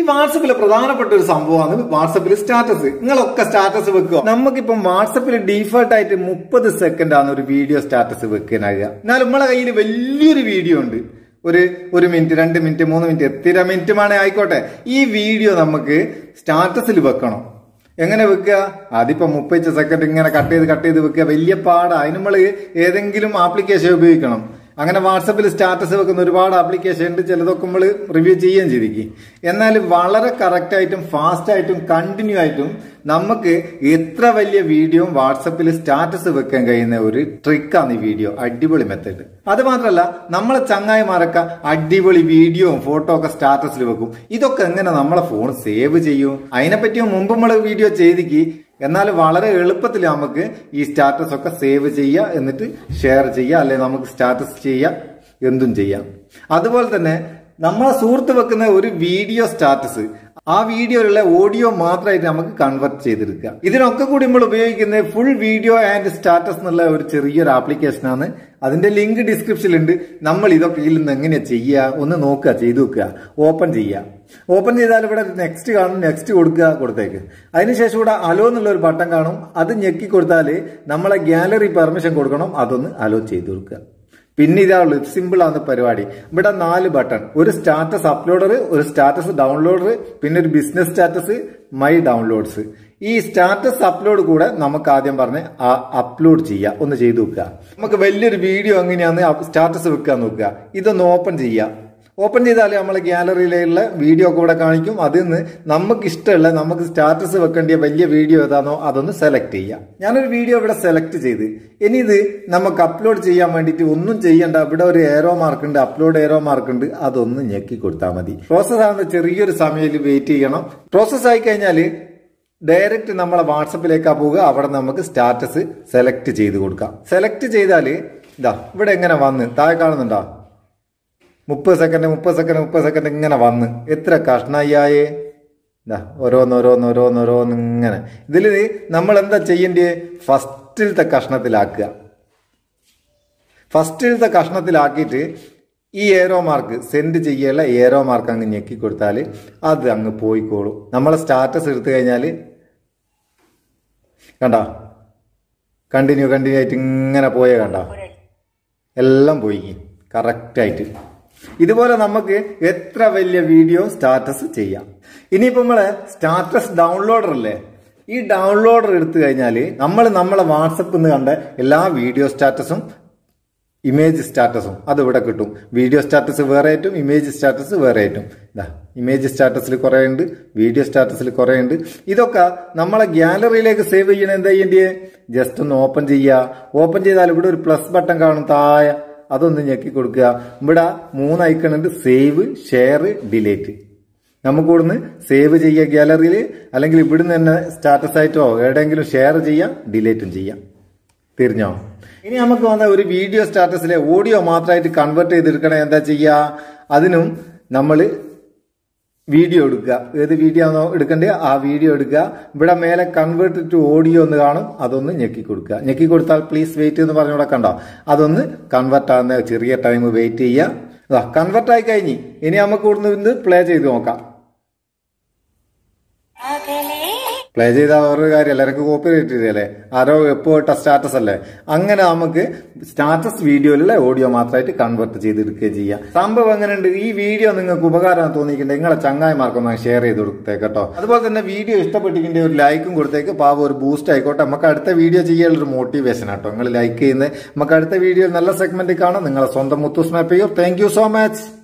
ഈ വാട്സപ്പിലെ പ്രധാനപ്പെട്ട ഒരു സംഭവമാണ് വാട്സപ്പിൽ സ്റ്റാറ്റസ് നിങ്ങളൊക്കെ സ്റ്റാറ്റസ് വെക്കുക നമുക്കിപ്പം വാട്സപ്പിൽ ഡീഫോൾട്ട് ആയിട്ട് മുപ്പത് സെക്കൻഡ് ആണ് ഒരു വീഡിയോ സ്റ്റാറ്റസ് വെക്കാനാകുക എന്നാൽ നമ്മളെ കയ്യിൽ വലിയൊരു വീഡിയോ ഉണ്ട് ഒരു ഒരു മിനിറ്റ് രണ്ട് മിനിറ്റ് മൂന്ന് മിനിറ്റ് എത്ര മിനിറ്റ് വേണേ ആയിക്കോട്ടെ ഈ വീഡിയോ നമുക്ക് സ്റ്റാറ്റസിൽ വെക്കണം എങ്ങനെ വെക്കുക അതിപ്പോ മുപ്പത് സെക്കൻഡ് ഇങ്ങനെ കട്ട് ചെയ്ത് കട്ട് ചെയ്ത് വെക്കുക വലിയ പാടാ അതിന് നമ്മൾ ഏതെങ്കിലും ആപ്ലിക്കേഷൻ ഉപയോഗിക്കണം അങ്ങനെ വാട്സപ്പിൽ സ്റ്റാറ്റസ് വെക്കുന്ന ഒരുപാട് ആപ്ലിക്കേഷൻ ഉണ്ട് ചിലതൊക്കെ നമ്മൾ റിവ്യൂ ചെയ്യുകയും ചെയ്തിരിക്കും എന്നാൽ വളരെ കറക്റ്റ് ആയിട്ടും ഫാസ്റ്റ് ആയിട്ടും കണ്ടിന്യൂ ആയിട്ടും നമുക്ക് എത്ര വലിയ വീഡിയോ വാട്സപ്പിൽ സ്റ്റാറ്റസ് വെക്കാൻ കഴിയുന്ന ഒരു ട്രിക്കാണ് ഈ വീഡിയോ അടിപൊളി മെത്തേഡ് അത് മാത്രമല്ല നമ്മളെ ചങ്ങായിമാരൊക്കെ അടിപൊളി വീഡിയോയും ഫോട്ടോ ഒക്കെ സ്റ്റാറ്റസിൽ വെക്കും ഇതൊക്കെ എങ്ങനെ നമ്മളെ ഫോൺ സേവ് ചെയ്യും അതിനെപ്പറ്റിയും മുമ്പ് നമ്മൾ വീഡിയോ ചെയ്തിക്ക് എന്നാൽ വളരെ എളുപ്പത്തിൽ നമുക്ക് ഈ സ്റ്റാറ്റസ് ഒക്കെ സേവ് ചെയ്യുക എന്നിട്ട് ഷെയർ ചെയ്യുക അല്ലെങ്കിൽ നമുക്ക് സ്റ്റാറ്റസ് ചെയ്യാം എന്തും ചെയ്യാം അതുപോലെ തന്നെ നമ്മളെ സുഹൃത്ത് വെക്കുന്ന ഒരു വീഡിയോ സ്റ്റാറ്റസ് ആ വീഡിയോയിലുള്ള ഓഡിയോ മാത്രമായിട്ട് നമുക്ക് കൺവെർട്ട് ചെയ്തെടുക്കുക ഇതിനൊക്കെ കൂടി നമ്മൾ ഉപയോഗിക്കുന്നത് ഫുൾ വീഡിയോ ആൻഡ് സ്റ്റാറ്റസ് എന്നുള്ള ഒരു ചെറിയൊരു ആപ്ലിക്കേഷനാണ് അതിന്റെ ലിങ്ക് ഡിസ്ക്രിപ്ഷനിലുണ്ട് നമ്മൾ ഇതൊക്കെ ഇതിൽ നിന്ന് എങ്ങനെയാ ചെയ്യുക ഒന്ന് നോക്കുക ചെയ്തു വെക്കുക ഓപ്പൺ ചെയ്യുക ഓപ്പൺ ചെയ്താൽ ഇവിടെ നെക്സ്റ്റ് കാണും നെക്സ്റ്റ് കൊടുക്കുക കൊടുത്തേക്ക് അതിനുശേഷം ഇവിടെ അലോ എന്നുള്ള ഒരു ബട്ടൺ കാണും അത് ഞെക്കി കൊടുത്താൽ നമ്മളെ ഗാലറി പെർമിഷൻ കൊടുക്കണം അതൊന്ന് അലോ ചെയ്തു കൊടുക്കുക പിന്നെ ഇതാ ഉള്ളൂ സിമ്പിൾ ആണ് പരിപാടി ഇവിടെ നാല് ബട്ടൺ ഒരു സ്റ്റാറ്റസ് അപ്ലോഡർ ഒരു സ്റ്റാറ്റസ് ഡൗൺലോഡർ പിന്നെ ഒരു ബിസിനസ് സ്റ്റാറ്റസ് മൈ ഡൗൺലോഡ്സ് ഈ സ്റ്റാറ്റസ് അപ്ലോഡ് കൂടെ നമുക്ക് ആദ്യം പറഞ്ഞ് അപ്ലോഡ് ചെയ്യുക ഒന്ന് ചെയ്തു വെക്കുക നമുക്ക് വലിയൊരു വീഡിയോ എങ്ങനെയാന്ന് സ്റ്റാറ്റസ് വെക്കാൻ നോക്കുക ഇതൊന്ന് ഓപ്പൺ ചെയ്യുക ഓപ്പൺ ചെയ്താൽ നമ്മൾ ഗ്യാലറിയിലുള്ള വീഡിയോ ഒക്കെ ഇവിടെ കാണിക്കും അതിൽ നിന്ന് നമുക്ക് ഇഷ്ടമുള്ള നമുക്ക് സ്റ്റാറ്റസ് വെക്കേണ്ട വലിയ വീഡിയോ ഏതാണോ അതൊന്ന് സെലക്ട് ചെയ്യാം ഞാനൊരു വീഡിയോ ഇവിടെ സെലക്ട് ചെയ്ത് ഇനി ഇത് നമുക്ക് അപ്ലോഡ് ചെയ്യാൻ വേണ്ടിയിട്ട് ഒന്നും ചെയ്യണ്ട ഇവിടെ ഒരു ഏറോ മാർക്ക് ഉണ്ട് അപ്ലോഡ് ഏറോ മാർക്ക് ഉണ്ട് അതൊന്ന് ഞെക്കി കൊടുത്താൽ മതി പ്രോസസ് ആകുന്ന ചെറിയൊരു സമയത്തിൽ വെയിറ്റ് ചെയ്യണം പ്രോസസ് ആയി കഴിഞ്ഞാൽ ഡയറക്റ്റ് നമ്മളെ വാട്സപ്പിലേക്കാ പോവുക അവിടെ നമുക്ക് സ്റ്റാറ്റസ് സെലക്ട് ചെയ്ത് കൊടുക്കാം സെലക്ട് ചെയ്താൽ ഇതാ ഇവിടെ എങ്ങനെ വന്ന് താഴെ കാണുന്നുണ്ടോ മുപ്പത് സെക്കൻഡ് മുപ്പത് സെക്കൻഡ് മുപ്പത് സെക്കൻഡ് ഇങ്ങനെ വന്ന് എത്ര കഷ്ണായേ ഇതാ ഓരോന്ന് ഓരോന്ന് ഓരോന്ന് ഓരോന്ന് ഇങ്ങനെ ഇതിൽ നമ്മൾ എന്താ ചെയ്യേണ്ടത് ഫസ്റ്റിലത്തെ കഷ്ണത്തിലാക്കുക ഫസ്റ്റിലത്തെ കഷ്ണത്തിലാക്കിയിട്ട് ഈ ഏറോ മാർക്ക് സെൻഡ് ചെയ്യാനുള്ള ഏറോ മാർക്ക് അങ്ങ് ഞെക്കി കൊടുത്താൽ അത് അങ്ങ് പോയിക്കോളും നമ്മളെ സ്റ്റാറ്റസ് എടുത്തു കഴിഞ്ഞാൽ കണ്ട കണ്ടിന്യൂ കണ്ടിന്യൂ ആയിട്ട് ഇങ്ങനെ പോയ കണ്ട എല്ലാം പോയി കറക്റ്റായിട്ട് ഇതുപോലെ നമുക്ക് എത്ര വലിയ വീഡിയോ സ്റ്റാറ്റസ് ചെയ്യാം ഇനിയിപ്പോ നമ്മള് സ്റ്റാറ്റസ് ഡൗൺലോഡർ അല്ലേ ഈ ഡൗൺലോഡർ എടുത്തു കഴിഞ്ഞാൽ നമ്മൾ നമ്മളെ വാട്സപ്പിൽ നിന്ന് കണ്ട എല്ലാ വീഡിയോ സ്റ്റാറ്റസും ഇമേജ് സ്റ്റാറ്റസും അത് ഇവിടെ കിട്ടും വീഡിയോ സ്റ്റാറ്റസ് വേറെ ആയിട്ടും ഇമേജ് സ്റ്റാറ്റസ് വേറെ ആയിട്ടും ഇതാ ഇമേജ് സ്റ്റാറ്റസിൽ കുറേ ഉണ്ട് വീഡിയോ സ്റ്റാറ്റസിൽ കുറേ ഉണ്ട് ഇതൊക്കെ നമ്മളെ ഗ്യാലറിയിലേക്ക് സേവ് ചെയ്യണ എന്താ ചെയ്യേണ്ടത് ജസ്റ്റ് ഒന്ന് ഓപ്പൺ ചെയ്യുക ഓപ്പൺ ചെയ്താൽ ഇവിടെ ഒരു പ്ലസ് ബട്ടൺ കാണും താഴെ അതൊന്ന് ഞെക്കി കൊടുക്കുക ഇവിടെ മൂന്ന് ഐക്കൺ ഉണ്ട് സേവ് ഷെയർ ഡിലേറ്റ് നമുക്ക് ഇവിടുന്ന് സേവ് ചെയ്യുക ഗാലറിയിൽ അല്ലെങ്കിൽ ഇവിടുന്ന് തന്നെ സ്റ്റാറ്റസ് ആയിട്ടോ എവിടെയെങ്കിലും ഷെയർ ചെയ്യാം ഡിലേറ്റും ചെയ്യാം തിരിഞ്ഞോ ഇനി നമുക്ക് വന്ന ഒരു വീഡിയോ സ്റ്റാറ്റസിലെ ഓഡിയോ മാത്രമായിട്ട് കൺവേർട്ട് ചെയ്തെടുക്കണേ എന്താ ചെയ്യുക അതിനും നമ്മൾ വീഡിയോ എടുക്കുക ഏത് വീഡിയോ ആണോ എടുക്കേണ്ടത് ആ വീഡിയോ എടുക്കുക ഇവിടെ മേലെ കൺവേർട്ട് ടു ഓഡിയോ എന്ന് കാണും അതൊന്ന് ഞെക്കി കൊടുക്കുക ഞെക്കി കൊടുത്താൽ പ്ലീസ് വെയിറ്റ് എന്ന് പറഞ്ഞൂടെ കണ്ടോ അതൊന്ന് കൺവേർട്ട് ആകുന്ന ചെറിയ ടൈം വെയിറ്റ് ചെയ്യുക കൺവേർട്ട് ആയി കഴിഞ്ഞ് ഇനി നമുക്ക് ഇവിടുന്ന് ഇന്ന് പ്ലേ ചെയ്ത് നോക്കാം പ്ലേ ചെയ്ത വേറൊരു കാര്യം എല്ലാവർക്കും കോപ്പി റേറ്റ് ചെയ്തല്ലേ ആരോ എപ്പോ ഇട്ട സ്റ്റാറ്റസ് അല്ലേ അങ്ങനെ നമുക്ക് സ്റ്റാറ്റസ് വീഡിയോയിലുള്ള ഓഡിയോ മാത്രമായിട്ട് കൺവേർട്ട് ചെയ്തെടുക്കുകയും ചെയ്യാം സംഭവം എങ്ങനെയുണ്ട് ഈ വീഡിയോ നിങ്ങൾക്ക് ഉപകാരം തോന്നിയിട്ടുണ്ട് നിങ്ങളെ ചങ്ങായിമാർക്കൊന്ന് ഷെയർ ചെയ്ത് കൊടുത്തേക്ക് കേട്ടോ അതുപോലെ തന്നെ വീഡിയോ ഇഷ്ടപ്പെട്ടിട്ടുണ്ട് ഒരു ലൈക്കും കൊടുത്തേക്ക് പാവം ഒരു ബൂസ്റ്റ് ആയിക്കോട്ടെ നമുക്ക് അടുത്ത വീഡിയോ ചെയ്യാനുള്ള ഒരു മോട്ടിവേഷൻ ആട്ടോ നിങ്ങൾ ലൈക്ക് ചെയ്യുന്നത് നമുക്ക് അടുത്ത വീഡിയോയിൽ നല്ല സെഗ്മെന്റ് കാണാം നിങ്ങളെ സ്വന്തം മുത്തൂസ് മാപ്പ് ചെയ്യോ താങ്ക് യു സോ മച്ച്